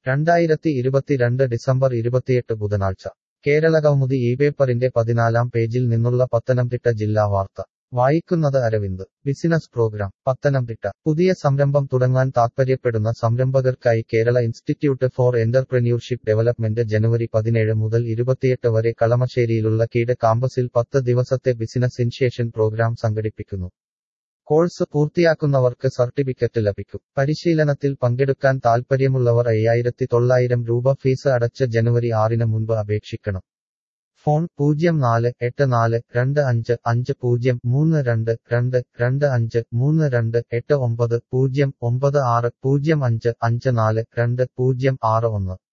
രണ്ടായിരത്തി ഇരുപത്തിരണ്ട് ഡിസംബർ ഇരുപത്തിയെട്ട് ബുധനാഴ്ച കേരളകൗമുദി ഈ പേപ്പറിന്റെ പതിനാലാം പേജിൽ നിന്നുള്ള പത്തനംതിട്ട ജില്ലാ വാർത്ത വായിക്കുന്നത് അരവിന്ദ് ബിസിനസ് പ്രോഗ്രാം പത്തനംതിട്ട പുതിയ സംരംഭം തുടങ്ങാൻ താൽപ്പര്യപ്പെടുന്ന സംരംഭകർക്കായി Kerala institute for entrepreneurship development January പതിനേഴ് മുതൽ ഇരുപത്തിയെട്ട് വരെ കളമശ്ശേരിയിലുള്ള കീട് കാമ്പസിൽ പത്ത് ദിവസത്തെ ബിസിനസ് ഇൻഷ്യേഷൻ പ്രോഗ്രാം സംഘടിപ്പിക്കുന്നു കോഴ്സ് പൂർത്തിയാക്കുന്നവർക്ക് സർട്ടിഫിക്കറ്റ് ലഭിക്കും പരിശീലനത്തിൽ പങ്കെടുക്കാൻ താൽപ്പര്യമുള്ളവർ അയ്യായിരത്തി തൊള്ളായിരം രൂപ ഫീസ് അടച്ച് ജനുവരി ആറിന് മുൻപ് അപേക്ഷിക്കണം ഫോൺ പൂജ്യം നാല് എട്ട് നാല് രണ്ട് അഞ്ച് അഞ്ച് പൂജ്യം മൂന്ന് രണ്ട് രണ്ട് രണ്ട് അഞ്ച് മൂന്ന് രണ്ട് എട്ട് ഒമ്പത് പൂജ്യം ഒമ്പത് ആറ് പൂജ്യം അഞ്ച് അഞ്ച് നാല് രണ്ട് പൂജ്യം ആറ് ഒന്ന്